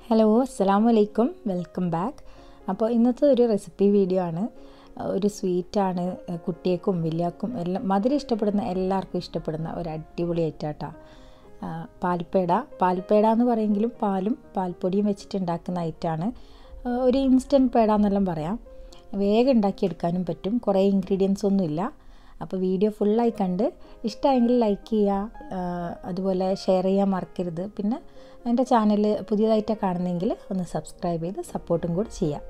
hello അസ്സാം വലൈക്കും welcome back അപ്പോൾ ഇന്നത്തെ ഒരു റെസിപ്പി വീഡിയോ ആണ് ഒരു സ്വീറ്റാണ് കുട്ടിയേക്കും വലിയാക്കും എല്ലാം മധുരം ഇഷ്ടപ്പെടുന്ന എല്ലാവർക്കും ഇഷ്ടപ്പെടുന്ന ഒരു അടിപൊളി ഐറ്റാട്ടാ പാൽപ്പേട പാൽപ്പേട എന്ന് പറയുമെങ്കിലും പാലും പാൽപ്പൊടിയും വെച്ചിട്ട് ഉണ്ടാക്കുന്ന ഐറ്റാണ് ഒരു ഇൻസ്റ്റൻറ്റ് പേട എന്നെല്ലാം പറയാം വേഗം ഉണ്ടാക്കിയെടുക്കാനും പറ്റും കുറേ ഇൻഗ്രീഡിയൻസ് ഒന്നുമില്ല അപ്പോൾ വീഡിയോ ഫുള്ളായി കണ്ട് ഇഷ്ടമായെങ്കിൽ ലൈക്ക് ചെയ്യുക അതുപോലെ ഷെയർ ചെയ്യാൻ മറക്കരുത് പിന്നെ എൻ്റെ ചാനൽ പുതിയതായിട്ടാണ് കാണുന്നതെങ്കിൽ ഒന്ന് സബ്സ്ക്രൈബ് ചെയ്ത് സപ്പോർട്ടും കൂടി ചെയ്യാം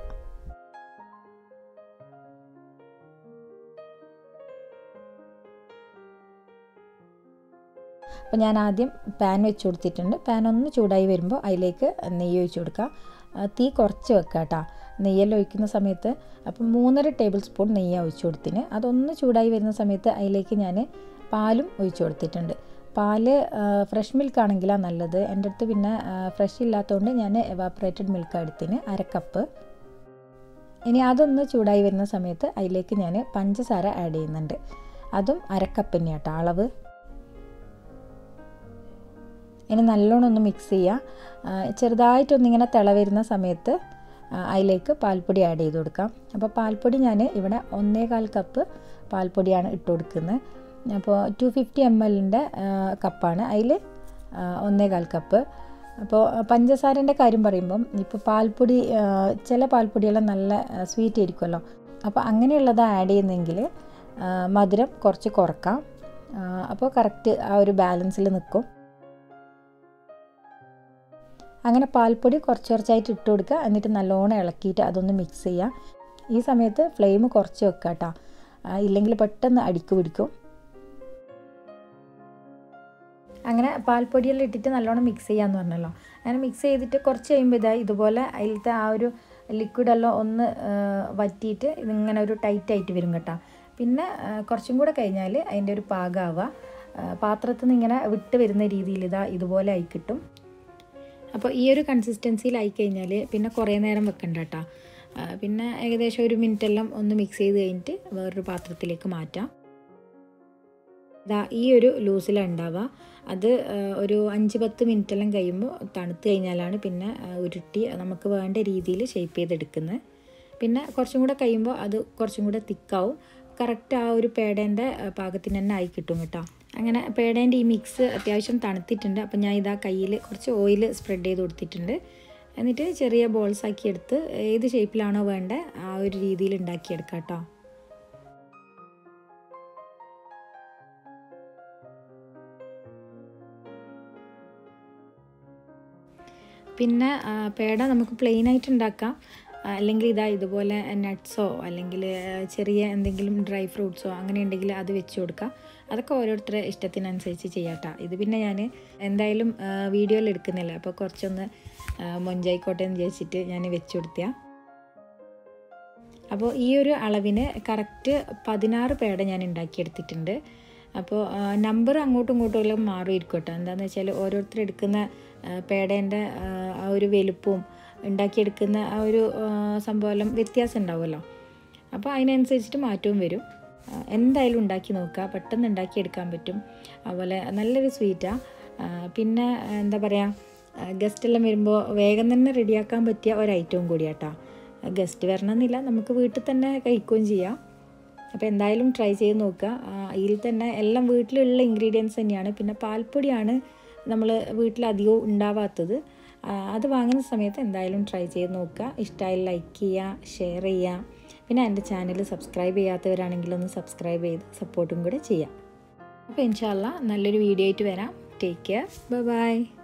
അപ്പോൾ ഞാൻ ആദ്യം പാൻ വെച്ച് കൊടുത്തിട്ടുണ്ട് പാൻ ഒന്ന് ചൂടായി വരുമ്പോൾ അതിലേക്ക് നെയ്യ് ഒഴിച്ച് കൊടുക്കുക തീ കുറച്ച് വെക്കുക കേട്ടോ നെയ്യെല്ലാം ഒഴിക്കുന്ന സമയത്ത് അപ്പം മൂന്നര ടേബിൾ സ്പൂൺ നെയ്യ് ഒഴിച്ചു കൊടുത്തിന് അതൊന്ന് ചൂടായി വരുന്ന സമയത്ത് അതിലേക്ക് ഞാൻ പാലും ഒഴിച്ചു കൊടുത്തിട്ടുണ്ട് പാല് ഫ്രഷ് മിൽക്ക് ആണെങ്കിലാണ് നല്ലത് എൻ്റെ അടുത്ത് പിന്നെ ഫ്രഷ് ഇല്ലാത്തതുകൊണ്ട് ഞാൻ എവാപ്പറേറ്റഡ് മിൽക്ക് എടുത്തിന് അര കപ്പ് ഇനി അതൊന്ന് ചൂടായി വരുന്ന സമയത്ത് അതിലേക്ക് ഞാൻ പഞ്ചസാര ആഡ് ചെയ്യുന്നുണ്ട് അതും അരക്കപ്പ് തന്നെയാട്ടോ അളവ് ഇനി നല്ലോണം ഒന്ന് മിക്സ് ചെയ്യുക ചെറുതായിട്ടൊന്നിങ്ങനെ തിള വരുന്ന സമയത്ത് അതിലേക്ക് പാൽപ്പൊടി ആഡ് ചെയ്ത് കൊടുക്കാം അപ്പോൾ പാൽപ്പൊടി ഞാൻ ഇവിടെ ഒന്നേകാൽ കപ്പ് പാൽപ്പൊടിയാണ് ഇട്ട് കൊടുക്കുന്നത് അപ്പോൾ ടു ഫിഫ്റ്റി എം എല്ലിൻ്റെ കപ്പാണ് അതിൽ ഒന്നേകാൽ കപ്പ് അപ്പോൾ പഞ്ചസാരൻ്റെ കാര്യം പറയുമ്പം ഇപ്പോൾ പാൽപ്പൊടി ചില പാൽപ്പൊടിയെല്ലാം നല്ല സ്വീറ്റ് ആയിരിക്കുമല്ലോ അപ്പോൾ അങ്ങനെയുള്ളത് ആഡ് ചെയ്യുന്നെങ്കിൽ മധുരം കുറച്ച് കുറക്കാം അപ്പോൾ കറക്റ്റ് ആ ഒരു ബാലൻസിൽ നിൽക്കും അങ്ങനെ പാൽപ്പൊടി കുറച്ച് കുറച്ചായിട്ട് ഇട്ട് കൊടുക്കുക എന്നിട്ട് നല്ലോണം ഇളക്കിയിട്ട് അതൊന്ന് മിക്സ് ചെയ്യുക ഈ സമയത്ത് ഫ്ലെയിം കുറച്ച് വെക്കുക കേട്ടോ ഇല്ലെങ്കിൽ പെട്ടെന്ന് അടിക്ക് പിടിക്കും അങ്ങനെ പാൽപ്പൊടിയെല്ലാം ഇട്ടിട്ട് നല്ലോണം മിക്സ് ചെയ്യാമെന്ന് പറഞ്ഞല്ലോ അങ്ങനെ മിക്സ് ചെയ്തിട്ട് കുറച്ച് കഴിയുമ്പോൾ ഇതാ ഇതുപോലെ അതിലത്തെ ആ ഒരു ലിക്വിഡെല്ലാം ഒന്ന് വറ്റിയിട്ട് ഇതിങ്ങനെ ഒരു ടൈറ്റ് ആയിട്ട് വരും കേട്ടോ പിന്നെ കുറച്ചും കൂടെ കഴിഞ്ഞാൽ അതിൻ്റെ ഒരു പാകമാവുക പാത്രത്തിൽ നിന്ന് ഇങ്ങനെ വിട്ട് വരുന്ന രീതിയിൽ ഇതാ ഇതുപോലെ ആയി കിട്ടും അപ്പോൾ ഈ ഒരു കൺസിസ്റ്റൻസിയിലായി കഴിഞ്ഞാൽ പിന്നെ കുറേ നേരം വെക്കണ്ട കേട്ടോ പിന്നെ ഏകദേശം ഒരു മിനിറ്റ് എല്ലാം ഒന്ന് മിക്സ് ചെയ്ത് കഴിഞ്ഞിട്ട് വേറൊരു പാത്രത്തിലേക്ക് മാറ്റാം ഇതാ ഈ ഒരു ലൂസിലാണ് ഉണ്ടാവുക അത് ഒരു അഞ്ച് പത്ത് മിനിറ്റ് എല്ലാം കഴിയുമ്പോൾ തണുത്ത് കഴിഞ്ഞാലാണ് പിന്നെ ഉരുട്ടി നമുക്ക് വേണ്ട രീതിയിൽ ഷേപ്പ് ചെയ്തെടുക്കുന്നത് പിന്നെ കുറച്ചും കൂടെ കഴിയുമ്പോൾ അത് കുറച്ചും കൂടെ തിക്കാവും കറക്റ്റ് ആ ഒരു പേടേൻ്റെ പാകത്തിന് തന്നെ ആയി കിട്ടും കേട്ടോ അങ്ങനെ പേടേൻ്റെ ഈ മിക്സ് അത്യാവശ്യം തണുത്തിട്ടുണ്ട് അപ്പം ഞാൻ ഇതാ കയ്യിൽ കുറച്ച് ഓയിൽ സ്പ്രെഡ് ചെയ്ത് കൊടുത്തിട്ടുണ്ട് എന്നിട്ട് ചെറിയ ബോൾസ് ആക്കി എടുത്ത് ഏത് ഷേപ്പിലാണോ വേണ്ടത് ആ ഒരു രീതിയിൽ ഉണ്ടാക്കിയെടുക്കാം കേട്ടോ പിന്നെ പേട നമുക്ക് പ്ലെയിൻ ആയിട്ട് ഉണ്ടാക്കാം അല്ലെങ്കിൽ ഇതാ ഇതുപോലെ നട്ട്സോ അല്ലെങ്കിൽ ചെറിയ എന്തെങ്കിലും ഡ്രൈ ഫ്രൂട്ട്സോ അങ്ങനെ ഉണ്ടെങ്കിൽ അത് വെച്ച് കൊടുക്കാം അതൊക്കെ ഓരോരുത്തരുടെ ഇഷ്ടത്തിനനുസരിച്ച് ചെയ്യാട്ടോ ഇത് പിന്നെ ഞാൻ എന്തായാലും വീഡിയോയിൽ എടുക്കുന്നില്ല അപ്പോൾ കുറച്ചൊന്ന് മൊഞ്ചായിക്കോട്ടെ എന്ന് വിചാരിച്ചിട്ട് ഞാൻ വെച്ച് കൊടുത്തിയ അപ്പോൾ ഈ ഒരു അളവിന് കറക്റ്റ് പതിനാറ് പേട ഞാൻ ഉണ്ടാക്കിയെടുത്തിട്ടുണ്ട് അപ്പോൾ നമ്പർ അങ്ങോട്ടും ഇങ്ങോട്ടും എല്ലാം മാറിയിരിക്കും കേട്ടോ എന്താണെന്ന് വെച്ചാൽ ഓരോരുത്തർ എടുക്കുന്ന പേടേൻ്റെ ആ ഒരു വലുപ്പവും ഉണ്ടാക്കിയെടുക്കുന്ന ആ ഒരു സംഭവമെല്ലാം വ്യത്യാസം ഉണ്ടാവുമല്ലോ അപ്പോൾ അതിനനുസരിച്ചിട്ട് മാറ്റവും വരും എന്തായാലും ഉണ്ടാക്കി നോക്കുക പെട്ടെന്ന് ഉണ്ടാക്കിയെടുക്കാൻ പറ്റും അതുപോലെ നല്ലൊരു സ്വീറ്റാണ് പിന്നെ എന്താ പറയുക ഗസ്റ്റെല്ലാം വരുമ്പോൾ വേഗം തന്നെ റെഡിയാക്കാൻ പറ്റിയ ഒരു ഐറ്റവും കൂടിയാട്ടോ ഗസ്റ്റ് വരണമെന്നില്ല നമുക്ക് വീട്ടിൽ തന്നെ കഴിക്കുകയും ചെയ്യാം അപ്പോൾ എന്തായാലും ട്രൈ ചെയ്ത് നോക്കുക ഇതിൽ തന്നെ എല്ലാം വീട്ടിലുള്ള ഇൻഗ്രീഡിയൻസ് തന്നെയാണ് പിന്നെ പാൽപ്പൊടിയാണ് നമ്മൾ വീട്ടിലധികവും ഉണ്ടാവാത്തത് അത് വാങ്ങുന്ന സമയത്ത് എന്തായാലും ട്രൈ ചെയ്ത് നോക്കുക ഇഷ്ടമായി ലൈക്ക് ചെയ്യുക ഷെയർ ചെയ്യുക പിന്നെ എൻ്റെ ചാനൽ സബ്സ്ക്രൈബ് ചെയ്യാത്തവരാണെങ്കിൽ ഒന്ന് സബ്സ്ക്രൈബ് ചെയ്ത് സപ്പോർട്ടും കൂടെ ചെയ്യാം അപ്പോൾ ഇൻഷാല്ല നല്ലൊരു വീഡിയോ ആയിട്ട് വരാം ടേക്ക് കെയർ ബൈ